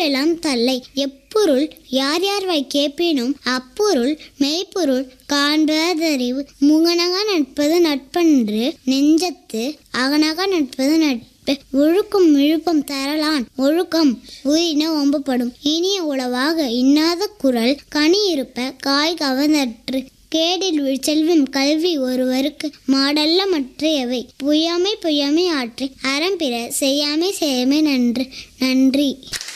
எல்லாம் தல்லை எப்பொருள் யார் யார் வை கேட்பினும் அப்பொருள் மெய்ப்பொருள் காண்பதறிவு முகனக நட்பது நட்பன்று நெஞ்சத்து அகனக நட்பது நட்பு ஒழுக்கம் விழுப்பம் தரலான் ஒழுக்கம் உயிரின ஒம்பப்படும் இனிய உளவாக இன்னாத குரல் கனி இருப்ப காய் கவர்ந்தற்று கேடில் விழ் செல்வம் கல்வி ஒருவருக்கு மாடல்ல மற்றையவை பொய்யாமை பொய்யாமை ஆற்றி அறம் பிற செய்யாமை செய்யாமை நன்று நன்றி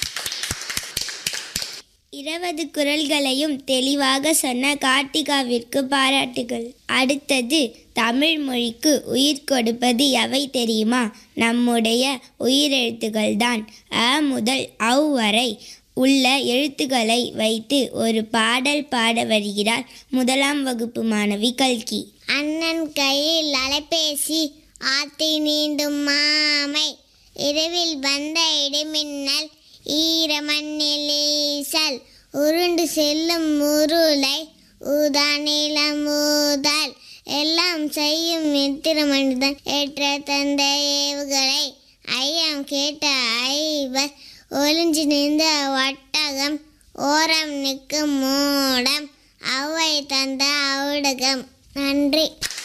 இருபது குரல்களையும் தெளிவாக சொன்ன கார்த்திகாவிற்கு பாராட்டுகள் அடுத்தது தமிழ் மொழிக்கு உயிர் கொடுப்பது எவை தெரியுமா நம்முடைய உயிரெழுத்துக்கள் தான் அ முதல் அவ் வரை உள்ள எழுத்துக்களை வைத்து ஒரு பாடல் பாட வருகிறார் முதலாம் வகுப்பு மாணவி கல்கி அண்ணன் கையில் அலைபேசி ஆத்தி நீண்டும் மாமை இரவில் வந்த இடிமின்னல் ஈர மண்ணில் ஈசல் உருண்டு செல்லும் உருளை ஊதா நீளம் ஊதல் எல்லாம் செய்யும் எத்திர மனிதன் ஏற்ற தந்த ஏவுகளை ஐயம் கேட்ட ஐவர் ஒளிஞ்சு நின்ற வட்டகம் ஓரம் நிற்கும் மூடம் அவை தந்த ஊடகம் நன்றி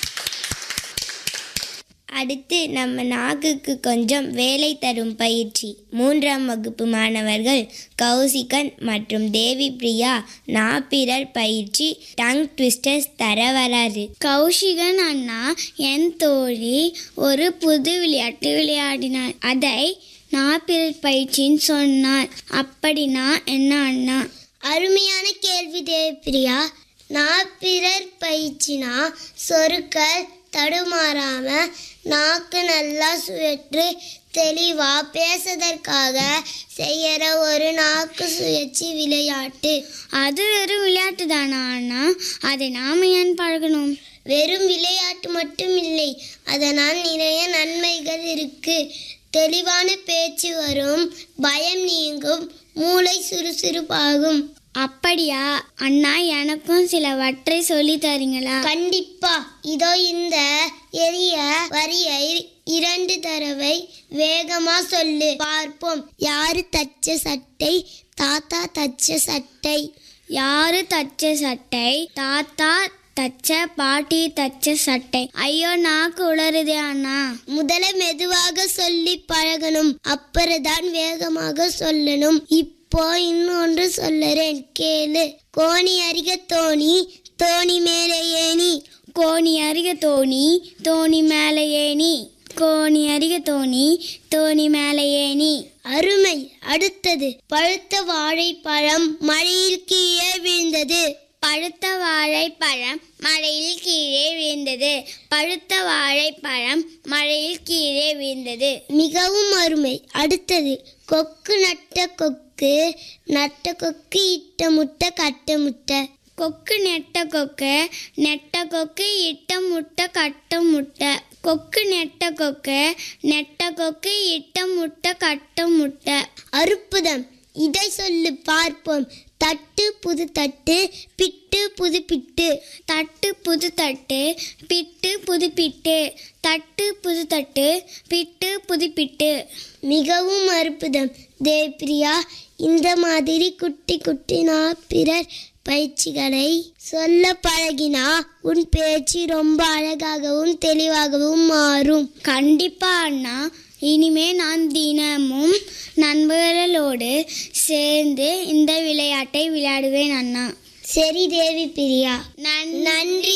அடுத்து நம்ம நாக்குக்கு கொஞ்சம் வேலை தரும் பயிற்சி மூன்றாம் வகுப்பு மாணவர்கள் கௌசிகன் மற்றும் தேவி பிரியா நாப்பிரர் பயிற்சி டங் ட்விஸ்டர்ஸ் தர வராரு கௌஷிகன் அண்ணா என் தோழி ஒரு புது விளையாட்டு விளையாடினார் அதை நாப்பிரர் பயிற்சின்னு சொன்னார் அப்படின்னா என்ன அண்ணா அருமையான கேள்வி தேவிப்பிரியா நாப்பிரர் பயிற்சினா சொற்கள் தடுமாறாம நாக்கு நல்லா சுழற்று தெளிவா பேசுறதற்காக செய்யற ஒரு நாக்கு சுழற்சி விளையாட்டு அது வெறும் விளையாட்டு தானா அண்ணா அதை நாம ஏன் பழகணும் வெறும் விளையாட்டு மட்டும் இல்லை அதனால் நிறைய நன்மைகள் இருக்கு தெளிவான பேச்சு வரும் பயம் நீங்கும் மூளை சுறுசுறுப்பாகும் அப்படியா அண்ணா எனக்கும் சிலவற்றை சொல்லி தரீங்களா கண்டிப்பா இதோ இந்த எரிய வரியை இரண்டு தடவை வேகமா சொல்லு பார்ப்போம் யாரு தச்ச சட்டை தாத்தா தச்ச சட்டை யாரு தச்ச சட்டை தாத்தா தச்ச பாட்டி தச்ச சட்டை ஐயோ நாக்கு உளருதே அண்ணா முதல்ல மெதுவாக சொல்லி பழகணும் அப்புறம்தான் வேகமாக சொல்லணும் இப்போ இன்னொன்று சொல்லுறேன் கேளு கோணி அருக தோணி தோணி மேலே ஏணி கோணி அருக தோணி தோணி மேலே ஏணி கோணி அருக தோணி தோணி மேலே ஏணி அருமை அடுத்தது பழுத்த வாழைப்பழம் மழையில் கீழே விழுந்தது பழுத்த வாழைப்பழம் மழையில் கீழே விழுந்தது பழுத்த வாழைப்பழம் மழையில் கீழே விழுந்தது மிகவும் அருமை அடுத்தது கொக்கு நட்ட கொக்கு நட்ட கொக்கு இட்ட முட்டை கட்ட முட்டை கொக்கு நெட்ட கொக்கு நெட்ட கொக்கு இட்ட முட்டை கட்ட முட்டை கொக்கு நெட்ட கொக்கு நெட்ட கொக்கு இட்ட முட்டை கட்ட முட்டை அற்புதம் இதை சொல்லு பார்ப்போம் தட்டு புது தட்டு பிட்டு புது பிட்டு தட்டு புது தட்டு பிட்டு புது பிட்டு தட்டு புது தட்டு பிட்டு புது பிட்டு மிகவும் அற்புதம் தேவ்பிரியா இந்த மாதிரி குட்டி குட்டி பிறர் பயிற்சிகளை சொல்ல பழகினா உன் பேச்சு ரொம்ப அழகாகவும் தெளிவாகவும் மாறும் கண்டிப்பா அண்ணா இனிமே நான் தினமும் நண்பர்களோடு சேர்ந்து இந்த விளையாட்டை விளையாடுவேன் அண்ணா சரி தேவி பிரியா நன்றி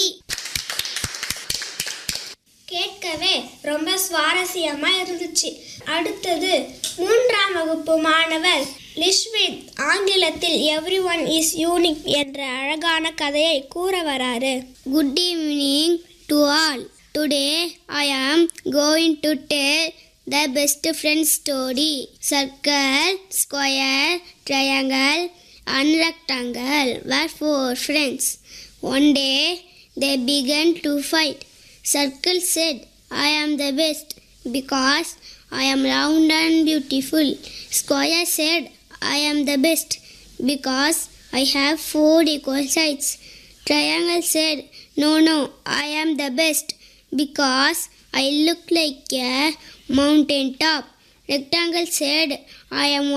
கேட்கவே ரொம்ப சுவாரஸ்யமா இருந்துச்சு அடுத்தது மூன்றாம் வகுப்பு மாணவர் லிஷ்வித் ஆங்கிலத்தில் எவ்ரி ஒன் இஸ் யூனிக் என்ற அழகான கதையை கூற வராரு good evening to all today I am going to tell the best friend story circle square triangle and rectangle were four friends. One day they began to fight. Circle said, I am the best because I am round and beautiful. Square said, I am the best because I have four equal sides. Triangle said, No, no, I am the best because I look like a mountain top. Rectangle said, I am